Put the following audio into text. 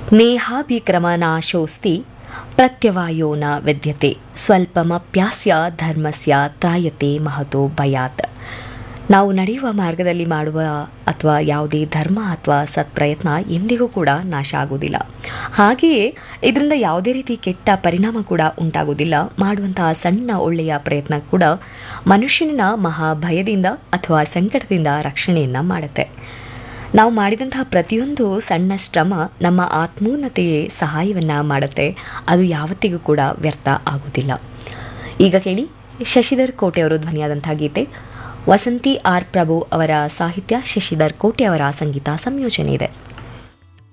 ನೇಹಾಭಿಕ್ರಮ ನಾಶೋಸ್ತಿ ಪ್ರತ್ಯವಾಯೋ ನ ವಿದ್ಯತೆ ಸ್ವಲ್ಪಮಪ್ಯಾಸ್ಯ ಧರ್ಮಸ್ಯ ತ್ರಾಯತೆ ಮಹತೋ ಭಯಾತ್ ನಾವು ನಡೆಯುವ ಮಾರ್ಗದಲ್ಲಿ ಮಾಡುವ ಅಥವಾ ಯಾವುದೇ ಧರ್ಮ ಅಥವಾ ಸತ್ಪ್ರಯತ್ನ ಎಂದಿಗೂ ಕೂಡ ನಾಶ ಆಗುವುದಿಲ್ಲ ಹಾಗೆಯೇ ಇದರಿಂದ ಯಾವುದೇ ರೀತಿ ಕೆಟ್ಟ ಪರಿಣಾಮ ಕೂಡ ಉಂಟಾಗುವುದಿಲ್ಲ ಮಾಡುವಂತಹ ಸಣ್ಣ ಒಳ್ಳೆಯ ಪ್ರಯತ್ನ ಕೂಡ ಮನುಷ್ಯನ ಮಹಾ ಭಯದಿಂದ ಅಥವಾ ಸಂಕಟದಿಂದ ರಕ್ಷಣೆಯನ್ನು ಮಾಡುತ್ತೆ ನಾವು ಮಾಡಿದಂತಹ ಪ್ರತಿಯೊಂದು ಸಣ್ಣ ಶ್ರಮ ನಮ್ಮ ಆತ್ಮೋನ್ನತೆಯೇ ಸಹಾಯವನ್ನು ಮಾಡುತ್ತೆ ಅದು ಯಾವತ್ತಿಗೂ ಕೂಡ ವ್ಯರ್ಥ ಆಗುವುದಿಲ್ಲ ಈಗ ಕೇಳಿ ಶಶಿಧರ್ ಕೋಟೆ ಅವರು ಧ್ವನಿಯಾದಂತಹ ಗೀತೆ ವಸಂತಿ ಆರ್ ಪ್ರಭು ಅವರ ಸಾಹಿತ್ಯ ಶಶಿಧರ್ ಕೋಟೆ ಅವರ ಸಂಗೀತ ಸಂಯೋಜನೆ ಇದೆ